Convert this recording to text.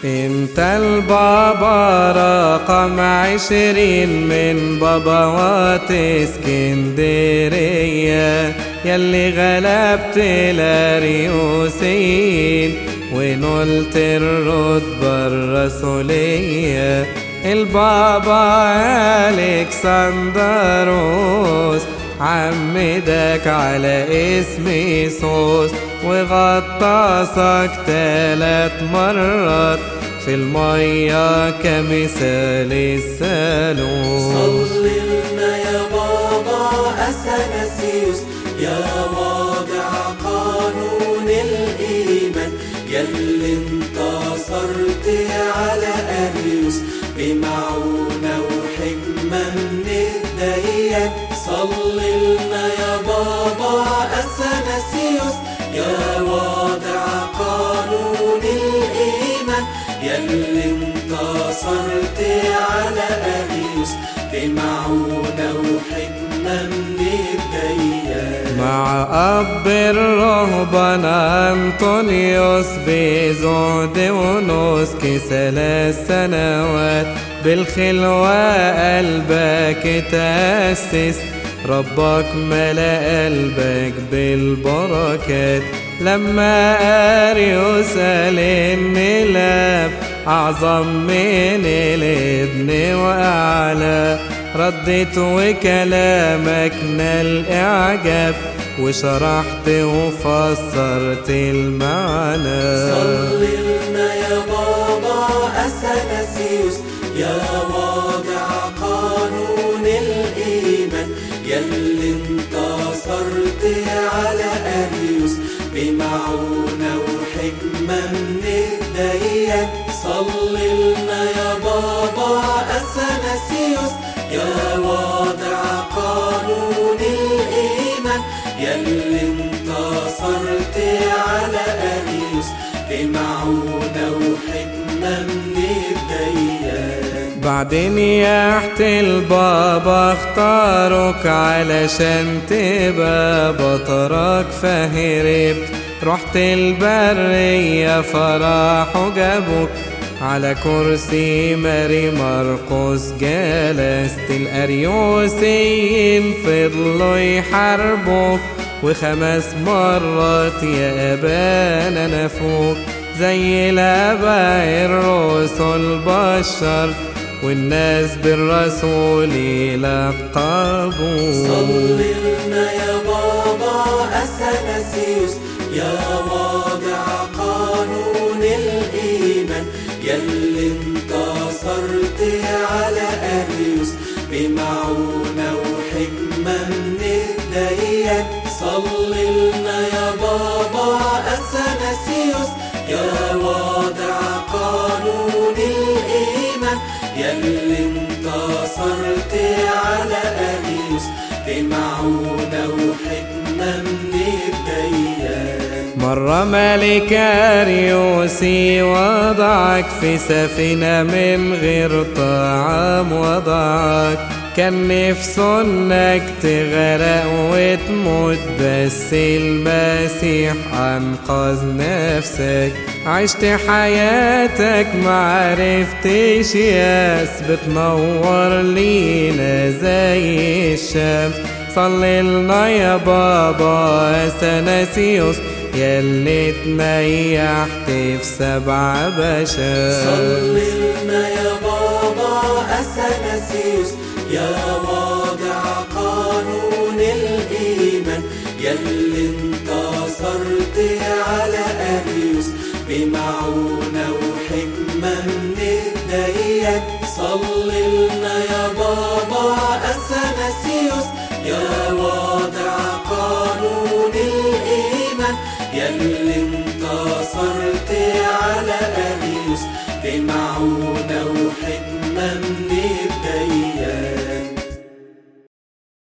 انت البابا رقم عشرين من بابوات اسكندرية يلي غلبت الاريوسين ونلت الرتبة الرسولية البابا الكسندروس عمدك على اسم يسوس وغطاسك تلات مرات في المية كمثال الثالوث صلي لنا يا بابا أثناسيوس يا واضع قانون الإيمان يلي انتصرت على أريوس بمعونة وحكمة من ايديك صلي لنا يا بابا أثناسيوس يا واضع قانون الإيمان يلي انتصرت على أريوس بمعونة وحكمة من ايديك مع أب الرهبان أنطونيوس بزهد ونسك ثلاث سنوات بالخلوة قلبك تأسس ربك ملأ قلبك بالبركات لما أريوس قال إن الأب أعظم من الابن وأعلى ردت وكلامك نال إعجاب وشرحت وفسرت المعنى صلي لنا يا بابا أثناسيوس يا واضع قانون الإيمان يلي انتصرت على أريوس بمعونة وحكمة من ايديك صلي لنا يا بابا أثناسيوس يا واضع قانون الإيمان يلي انتصرت على أريوس بمعونة وحكمة من ايديك بعدين يا احت البابا اختاروك علشان تبقى بطرك فهربت رحت البرية فرحوا جابوك على كرسي ماري مرقس جلست الأريوسيين فضلوا يحاربوك وخمس مرات يا أبانا نفوك زي الآباء الرسل بشر والناس بالرسول يلقبوا صلي لنا يا بابا أثناسيوس يا واضع قانون الإيمان يلي انتصرت على أريوس بمعونة وحكمة من ايديك صلي لنا يا بابا أثناسيوس يا واضع قانون الإيمان يلي انتصرت على أريوس بمعونة وحكمة من ايديك مرة ملك أريوسي وضعك في سفينة من غير طعام وضعك كان نفسه انك تغرق وتموت بس المسيح انقذ نفسك عشت حياتك معرفتش ياس بتنور لينا زي الشمس صلي لنا يا بابا اثناسيوس يلي تنيحت في سبع بشر صلي لنا يا بابا أثناسيوس يا واضع قانون الإيمان يلي انتصرت على أريوس بمعونة وحكمة من ايديك صلي لنا يا بابا أثناسيوس يا واضع